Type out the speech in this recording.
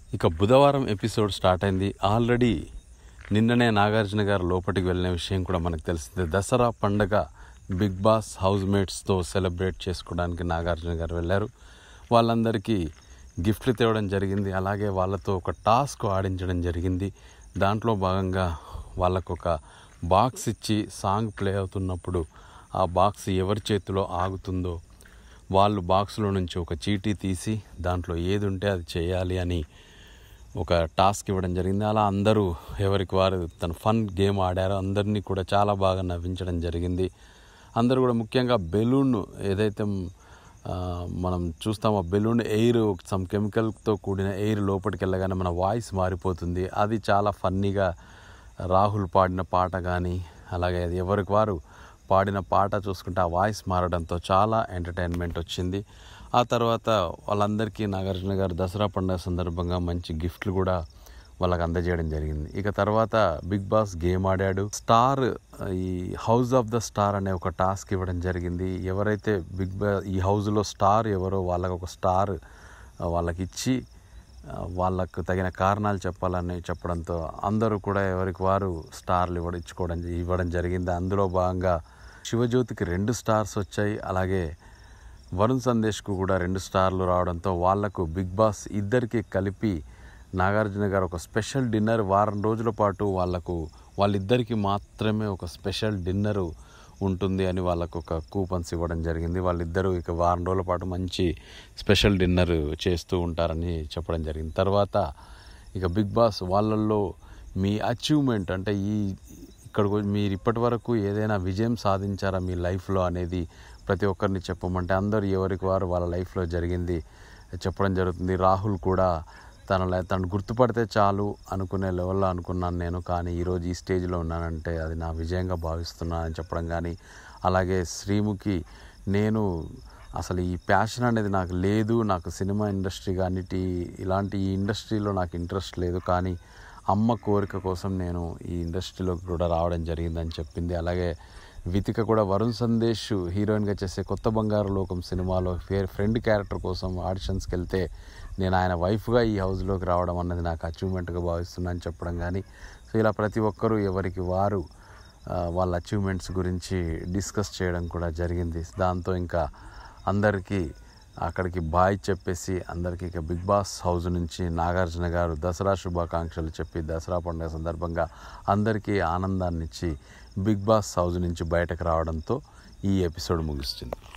ఇక బుధవారం episode start అయింది ఆల్రెడీ నిన్ననే నాగార్జున గారు లోపలికి వెళ్ళిన విషయం కూడా మనకు తెలిసింది దసరా పండగ బిగ్ బాస్ హౌస్ మేట్స్తో సెలబ్రేట్ చేసుకోవడానికి నాగార్జున గారు వెళ్ళారు వాళ్ళందరికీ గిఫ్ట్లు తేవడం జరిగింది అలాగే వాళ్ళతో ఒక టాస్క్ ఆడించడం జరిగింది దాంట్లో భాగంగా వాళ్ళకు ఒక బాక్స్ ఇచ్చి సాంగ్ ప్లే అవుతున్నప్పుడు ఆ బాక్స్ ఎవరి చేతిలో ఆగుతుందో వాళ్ళు బాక్స్లో నుంచి ఒక చీటీ తీసి దాంట్లో ఏది ఉంటే అది చేయాలి అని ఒక టాస్క్ ఇవ్వడం జరిగింది అలా అందరూ ఎవరికి వారు తన ఫన్ గేమ్ ఆడారు అందరినీ కూడా చాలా బాగా నవ్వించడం జరిగింది అందరూ కూడా ముఖ్యంగా బెలూన్ ఏదైతే ఆ, మనం చూస్తామో బెలూన్ ఎయిర్ సమ్ కెమికల్తో కూడిన ఎయిర్ లోపలికి వెళ్ళగానే మన వాయిస్ మారిపోతుంది అది చాలా ఫన్నీగా రాహుల్ పాడిన పాట కానీ అలాగే అది ఎవరికి వారు పాడిన పాట చూసుకుంటే ఆ వాయిస్ మారడంతో చాలా ఎంటర్టైన్మెంట్ వచ్చింది ఆ తర్వాత వాళ్ళందరికీ నాగార్జున గారు దసరా పండుగ సందర్భంగా మంచి గిఫ్ట్లు కూడా వాళ్ళకి అందజేయడం జరిగింది ఇక తర్వాత బిగ్ బాస్ గేమ్ ఆడాడు స్టార్ ఈ హౌస్ ఆఫ్ ద స్టార్ అనే ఒక టాస్క్ ఇవ్వడం జరిగింది ఎవరైతే బిగ్ బా ఈ హౌస్లో స్టార్ ఎవరో వాళ్ళకి ఒక స్టార్ వాళ్ళకి ఇచ్చి ఆ, వాళ్ళకు తగిన కారణాలు చెప్పాలని చెప్పడంతో అందరూ కూడా ఎవరికి వారు స్టార్లు ఇవ్వడం ఇచ్చుకోవడం ఇవ్వడం జరిగింది అందులో భాగంగా శివజ్యోతికి రెండు స్టార్స్ వచ్చాయి అలాగే వరుణ్ సందేశ్కు కూడా రెండు స్టార్లు రావడంతో వాళ్లకు బిగ్ బాస్ ఇద్దరికి కలిపి నాగార్జున గారు ఒక స్పెషల్ డిన్నర్ వారం రోజుల పాటు వాళ్లకు వాళ్ళిద్దరికి మాత్రమే ఒక స్పెషల్ డిన్నరు ఉంటుంది అని వాళ్ళకు ఒక కూపన్స్ ఇవ్వడం జరిగింది వాళ్ళిద్దరూ ఇక వారం రోజుల పాటు మంచి స్పెషల్ డిన్నర్ చేస్తూ ఉంటారని చెప్పడం జరిగింది తర్వాత ఇక బిగ్ బాస్ వాళ్ళల్లో మీ అచీవ్మెంట్ అంటే ఈ ఇక్కడికి వచ్చి మీరు ఇప్పటి వరకు ఏదైనా విజయం సాధించారా మీ లైఫ్లో అనేది ప్రతి ఒక్కరిని చెప్పమంటే అందరూ ఎవరికి వారు వాళ్ళ లైఫ్లో జరిగింది చెప్పడం జరుగుతుంది రాహుల్ కూడా తన లై- తను గుర్తుపడితే చాలు అనుకునే లెవెల్లో అనుకున్నాను నేను కానీ ఈరోజు ఈ స్టేజ్లో ఉన్నానంటే అది నా విజయంగా భావిస్తున్నానని చెప్పడం కానీ అలాగే శ్రీముఖి నేను అసలు ఈ ప్యాషన్ అనేది నాకు లేదు నాకు సినిమా ఇండస్ట్రీ కానీ టీ ఇలాంటి ఈ ఇండస్ట్రీలో నాకు ఇంట్రెస్ట్ లేదు కానీ అమ్మ కోరిక కోసం నేను ఈ ఇండస్ట్రీలోకి కూడా రావడం జరిగిందని చెప్పింది అలాగే వితిక కూడా వరుణ్ సందేశ్ హీరోయిన్గా చేసే కొత్త బంగారు లోకం సినిమాలో ఫే- ఫ్రెండ్ క్యారెక్టర్ కోసం ఆడిషన్స్కి వెళ్తే నేను ఆయన వైఫ్గా ఈ హౌస్లోకి రావడం అన్నది నాకు అచీవ్మెంట్గా భావిస్తున్నాను చెప్పడం కానీ సో ఇలా ప్రతి ఒక్కరూ ఎవరికి వారు ఆ, వాళ్ళ అచీవ్మెంట్స్ గురించి డిస్కస్ చేయడం కూడా జరిగింది దాంతో ఇంకా అందరికీ అక్కడికి బాయ్ చెప్పేసి అందరికీ ఇక బిగ్ బాస్ హౌస్ నుంచి నాగార్జున గారు దసరా శుభాకాంక్షలు చెప్పి దసరా పండుగ సందర్భంగా అందరికీ ఆనందాన్ని ఇచ్చి బిగ్ బాస్ హౌస్ నుంచి బయటకు రావడంతో ఈ ఎపిసోడ్ ముగిస్తుంది